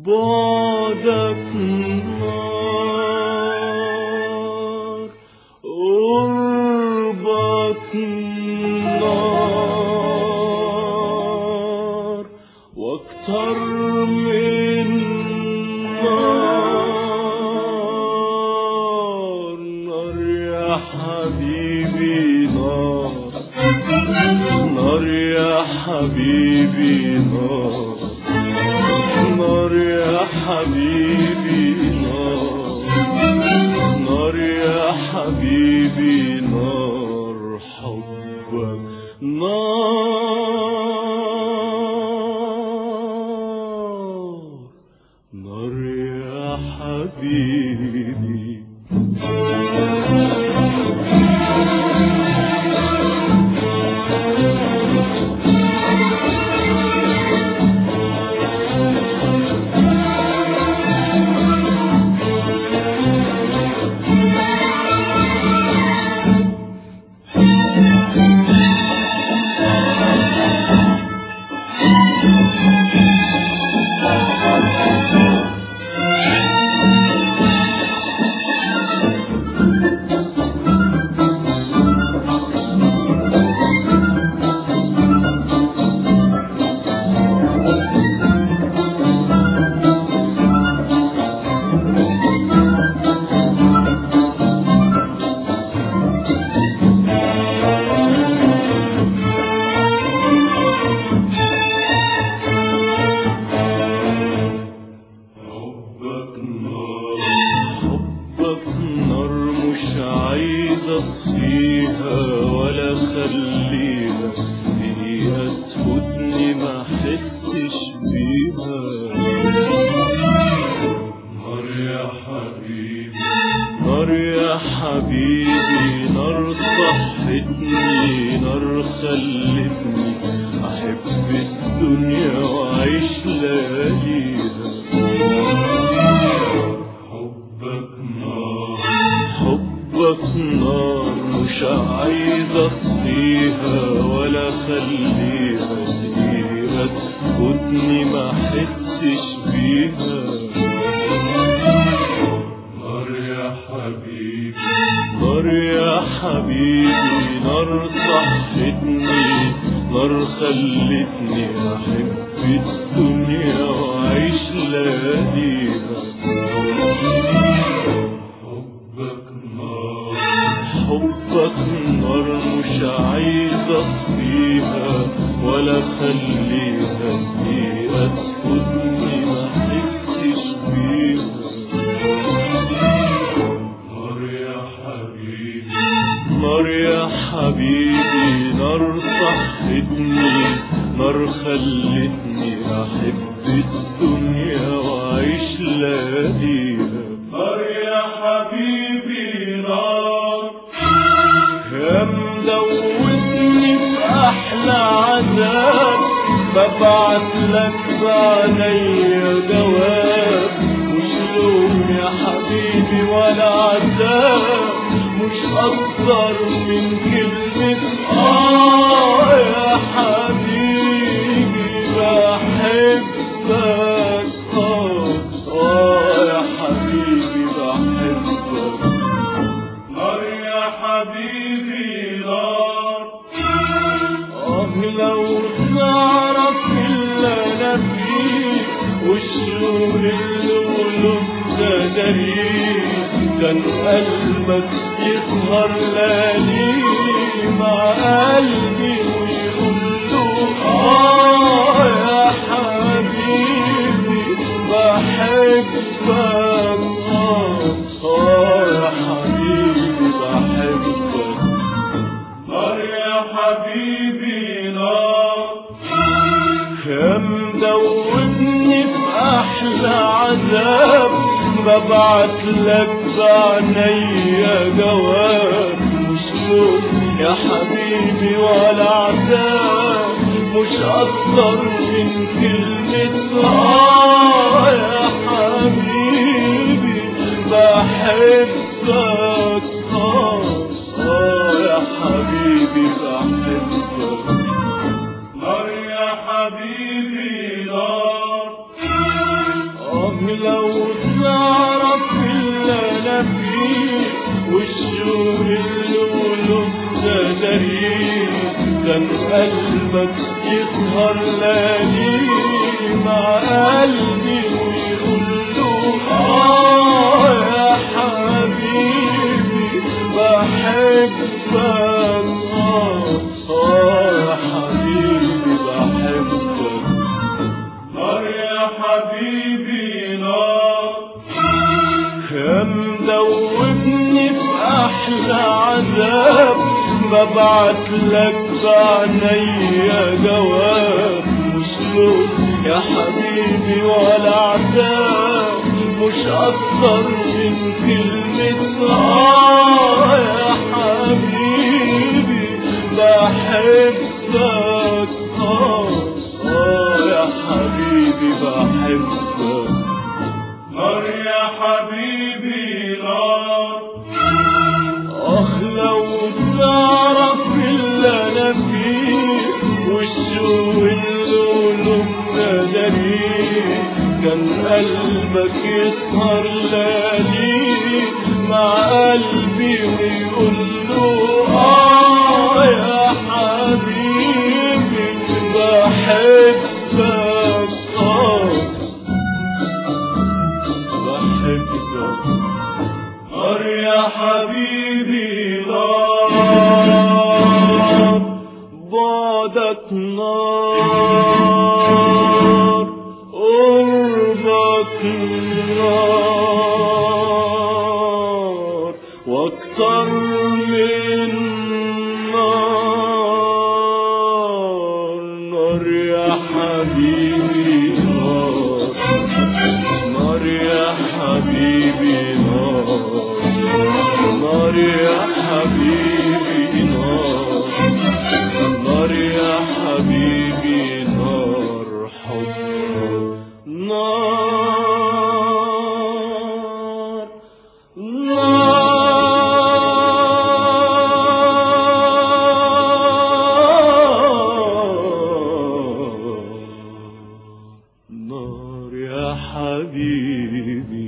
بعدك نار قربك نار واكتر من نار نار يا حبيبي نار نار يا حبيبي نار نار يا حبيبي نار نار يا حبيبي نار حبك نار نار يا حبيبي حبك نار حبك نار مش عايز اطفيها ولا خليها دقيقة تفوتني ما احسش بيها نار يا حبيبي نار يا حبيبي نار صحتني نار خلتني احب الدنيا واعيش لياليها حبك نار حبك نار مش عايز اطفيها ولا خليها دقيقة تفوتني ما احسش بيها نار يا حبيبي نار يا حبيبي نار صحتني نار خلتني احب الدنيا واعيش لياليها حبك نار حبك نار مش عايز اطفيها ولا خليها دقيقة تفوتني ما احسش بيها نار يا حبيبي نار يا حبيبي نار صحتني نار خلتني احب الدنيا واعيش لياليها نار يا حبيبي نار يا مدوتني في احلى عذاب ببعت لك بعينيا جواب مش لوم يا حبيبي ولا عذاب مش اكتر من كلمة اه يا حبيبي بحبك اه اه يا حبيبي بحبك نار يا حبيبي نار آه لو تعرف اللي أنا فيه والشعور اللي ولدت دليل كان قلبك يسهر ليالي مع قلبي ويقول له آه يا حبيبي بحبك آه آه يا حبيبي بحبك نار يا حبيبي نار كم دوبني في احلى عذاب ببعت لك بعينيا جواب مش لوم يا حبيبي ولا عذاب مش اكتر من كلمة اه يا حبيبي بحبك اه اه يا حبيبي بحبك نار يا حبيبي نار لو تعرف اللي انا فيه والشوق اللي قلوب تدريه كان قلبك يسهر ليالي مع قلبي ويقول له اه يا حبيبي بحبك اه اه يا حبيبي بحبك نار يا حبيبي نار يا مدوبني في احلى عذاب ببعت لك بعينيا جواب مش لوم يا حبيبي ولا عذاب مش اكتر من كلمة اه يا حبيبي بحبك اه اه يا حبيبي بحبك نار يا حبيبي نار اخ لو تعرف اللي انا فيه والشوق اللي قلوب دليل كان قلبك يسهر ليالي مع قلبي ويقول له اه يا حبيبي بحبك اه بحبك نار يا حبيبي نار بعدك نار قربك نار واكتر من نار نار يا حبيبي نار نار يا حبيبي نار نار يا حبيبي نار نار يا حبيبي نار حب نار نار نار يا حبيبي